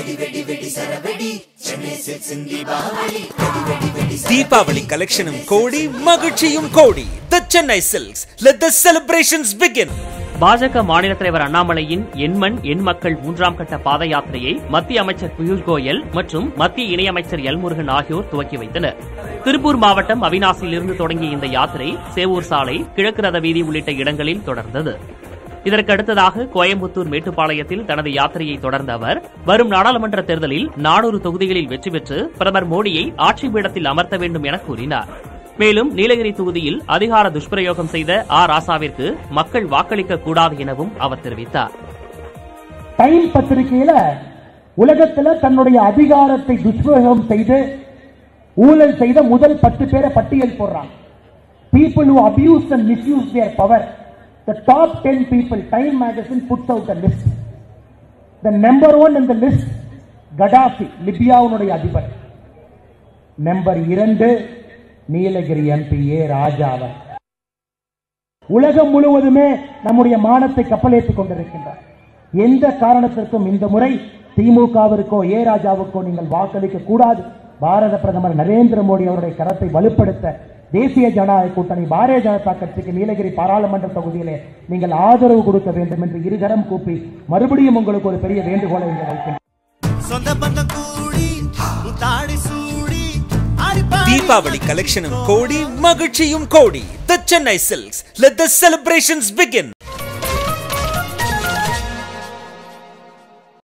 தீபாவளி கலெக்ஷனும் கோடி மகிழ்ச்சியும் crore the Chennai silks let the celebrations begin பாஜக மாநில தலைவர் அண்ணாமலையின் எண்மண் எண் மக்கள் மூன்றாம் கட்ட பாத யாத்திரையை மத்திய அமைச்சர் பியூஷ் கோயல் மற்றும் மத்திய இணையமைச்சர் எல் முருகன் ஆகியோர் துவக்கி வைத்தனர் திருப்பூர் மாவட்டம் அவினாசியிலிருந்து தொடங்கிய இந்த யாத்திரை சேவூர் சாலை கிழக்கு ரத வீதி உள்ளிட்ட இடங்களில் தொடர்ந்தது இதற்கு அடுத்ததாக கோயம்புத்தூர் மேட்டுப்பாளையத்தில் தனது யாத்திரையை தொடர்ந்த அவர் வரும் நாடாளுமன்ற தேர்தலில் நானூறு தொகுதிகளில் வெற்றி பெற்று பிரதமர் மோடியை ஆட்சி பீடத்தில் அமர்த்த வேண்டும் என கூறினார் மேலும் நீலகிரி தொகுதியில் அதிகார துஷ்பிரயோகம் செய்த ஆ ராசாவிற்கு மக்கள் வாக்களிக்க கூடாது எனவும் அவர் தெரிவித்தார் டைம் பத்திரிகையில உலகத்துல தன்னுடைய அதிகாரத்தை துஷ்பிரயோகம் செய்து ஊழல் செய்த முதல் பத்து பேரை பட்டியல் போடுறாங்க people who abuse and misuse their power the top 10 people time magazine puts out a list the number one in the list Gaddafi லிபியாவுடைய அதிபர் நம்பர் இரண்டு நீலகிரி எம்பி ஏ ராஜா அவர் உலகம் முழுவதுமே நம்முடைய மானத்தை கப்பலேற்றிக் கொண்டிருக்கின்றார் எந்த காரணத்திற்கும் இந்த முறை திமுகவிற்கோ ஏ ராஜாவுக்கோ நீங்கள் வாக்களிக்க கூடாது பாரத பிரதமர் நரேந்திர மோடி அவருடைய கரத்தை வலுப்படுத்த தேசிய ஜனநாயக கூட்டணி பாரதிய ஜனதா கட்சிக்கு நீலகிரி பாராளுமன்ற தொகுதியிலே நீங்கள் ஆதரவு கொடுக்க வேண்டும் என்று இருகரம் கூப்பி மறுபடியும் உங்களுக்கு ஒரு பெரிய வேண்டுகோளை இங்கே வைக்கின்றேன் சொந்த பந்தம் கூடி முத்தாடி சூடி ஆடிப்பாடி தீபாவளி கலெக்ஷனும் கோடி மகிழ்ச்சியும் crore the Chennai silks let the celebrations begin